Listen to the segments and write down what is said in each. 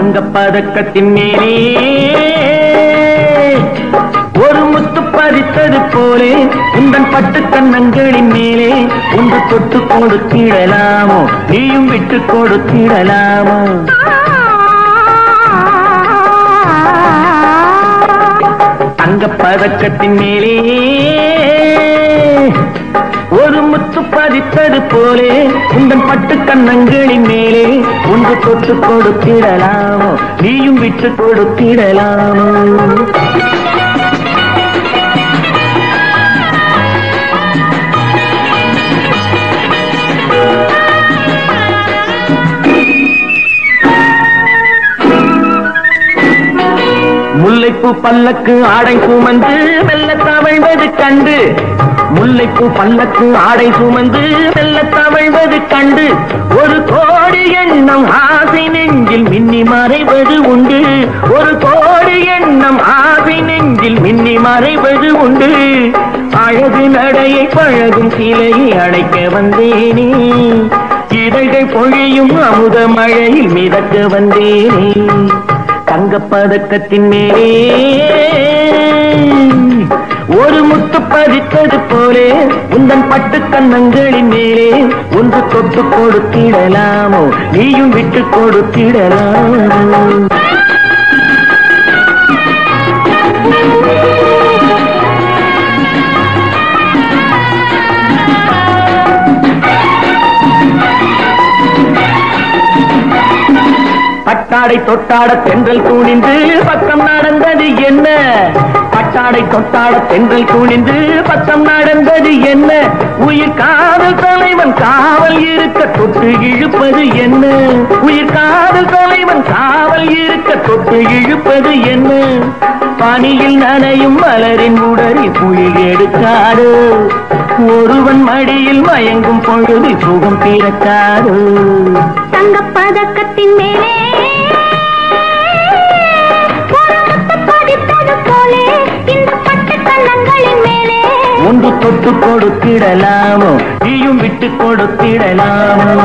தங்கப் பதக்கத்தின் மேலே ஒரு முத்து பதித்தது போலே உந்தன் பட்டு கண்ணங்களின் மேலே ஒன்று தொட்டு கொடுத்திடலாமோ நீயும் விட்டு கொடுத்திடலாமோ தங்கப் பதக்கத்தின் மேலே ஒரு முத்து பதித்தது போலே உந்தன் பட்டு கண்ணங்களின் மேலே ஒன்று தொட்டு கொடுத்திடலாமோ நீயும் விட்டு கொடுத்திடலாமோ முல்லைப்பூ பல்லக்கு ஆடை சுமந்து மெல்ல தவழ்வது கண்டு முல்லைப்பூ பல்லக்கு ஆடை சுமந்து மெல்ல தவழ்வது கண்டு ஒரு கோடி எண்ணம் ஆசை நெஞ்சில் மின்னி மறைவது உண்டு ஒரு கோடி எண்ணம் ஆசை நெஞ்சில் மின்னி மறைவது உண்டு அழகு நடையை பழகும் சிலையை அடைக்க வந்தேனே இதழ்கள் பொழியும் அமுத மழையில் மிதக்க வந்தேனே தங்கப் பதக்கத்தின் மேலே ஒரு முத்து பதித்தது போலே உந்தன் பட்டு கண்ணங்களின் மேலே ஒன்று தொட்டு கொடுத்திடலாமோ நீயும் விட்டு கொடுத்திடலாமோ பட்டாடை தொட்டாட தென்றல் குனிந்து பக்கம் நடந்தது என்ன பட்டாடை தொட்டாட தென்றல் குனிந்து பக்கம் நடந்தது என்ன உயிர் காதல் தலைவன் காவல் இருக்க தொட்டு இழுப்பது என்ன உயிர் காதல் தலைவன் காவல் இருக்க தொட்டு இழுப்பது என்ன பனியில் நனையும் மலரின் உடலில் புயல் எடுக்காது ஒருவன் மடியில் மயங்கும் பொழுது சுகம் பிறக்காது தங்கப் பதக்கத்தின் மேலே ஒரு முத்து பதித்தது போலே இந்த பட்டு கண்ணங்களின் மேலே ஒன்று தொட்டு கொடுத்திடலாமோ நீயும் விட்டு கொடுத்திடலாமோ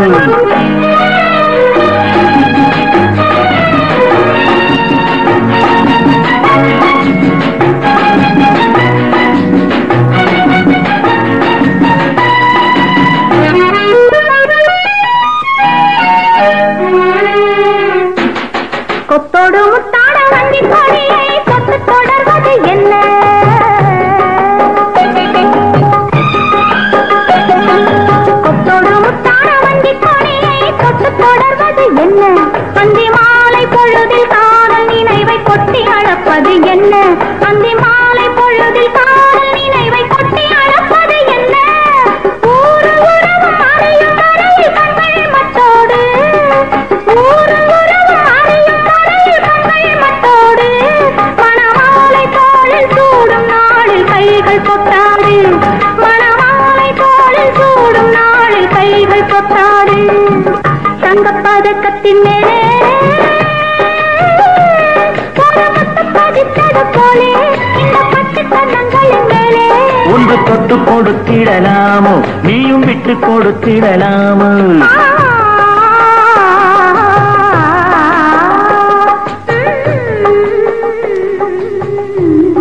கொத்தோடு முத்தாட வண்டி கொடியை தொட்டு தொடர்வது என்ன கொத்தோடு முத்தாட வண்டி கொடியை தொட்டு தொடர்வது என்ன அந்தி மாலை பொழுதில் காதல் நினைவை கொட்டி அழப்பது என்ன அந்தி மாலை பொழுதில் காதல் நினைவை கொட்டி அழப்பது என்ன ஊரு உறவு மறையும் வரையில் கண்கள் மட்டோடு ஊரு உறவு மறையும் வரையில் கண்கள் மட்டோடு மணமாலை தோளில் சூடும் நாளில் கைகள் கொட்டாடு மணமாலை தோளில் சூடும் நாளில் கைகள் கொட்டாடு தங்கப் பதக்கத்தின் மேலே ஒரு முத்து பதித்தது போலே இந்த பட்டு கண்ணங்களின் மேலே ஒன்று தொட்டு கொடுத்திடலாமோ நீயும் விட்டு கொடுத்திடலாமோ ஆ